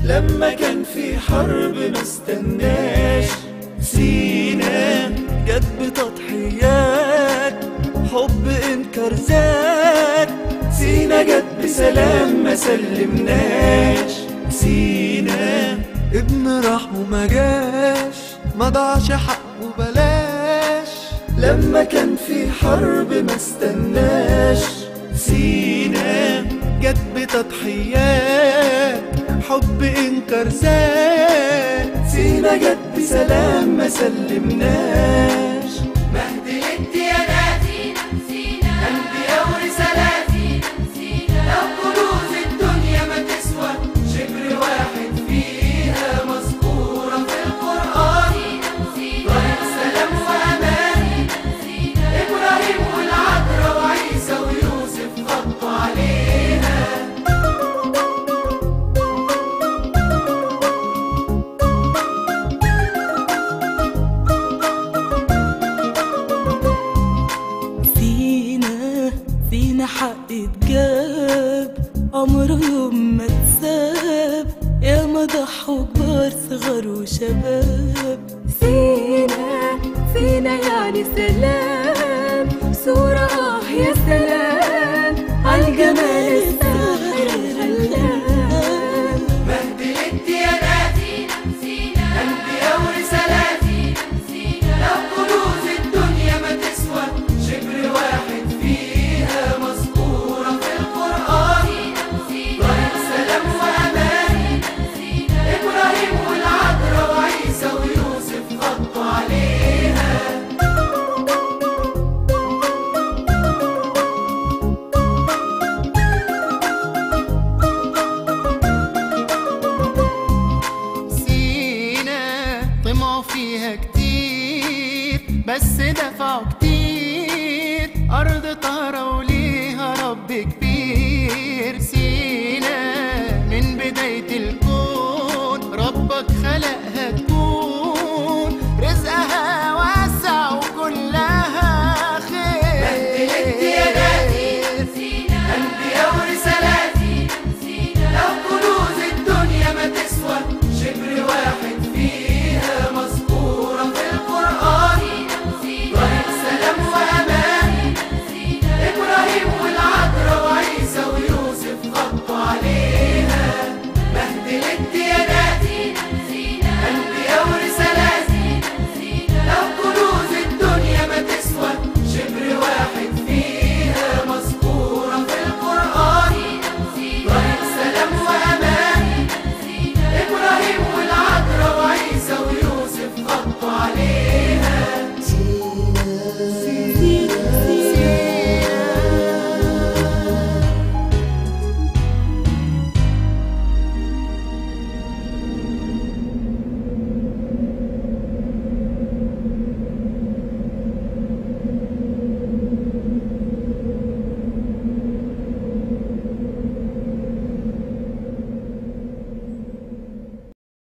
لما كان في حرب ما استناش سينا جت بتضحيات حب انكر زاد سينا جت بسلام ما سلمناش سينا ابن راح وما جاش ما ضاعش حقه بلاش لما كان في حرب ما استناش سينا جت بتضحيات حب انكر زاد سينا جت بسلام ما سلمناش بهدلت ديانات أنبياء ورسالات لو كنوز الدنيا ما تسوى شبر واحد فيها مذكورة في القرآن طريق سلام وأمان إبراهيم والعذراء وعيسى ويوسف خطوا عليها فينا فينا حق اتجاب عمره يوم ما اتساب يا ما ضحوا كبار صغار وشباب فينا فينا يعني سلام صورة آه يا سلام عالجمال الساحر الخلاب بهدلت ديانات أنبياء ورسالات لو كنوز الدنيا ما تسوى شبر واحد فيها مذكورة في القرآن طريق سلام وأمان إبراهيم والعذراء وعيسى ويوسف خطوا عليها سينا طمعوا فيها كتير بس دفعوا كتير أرض طهرة وليها رب كبير سينا من بداية الكون ربك خلق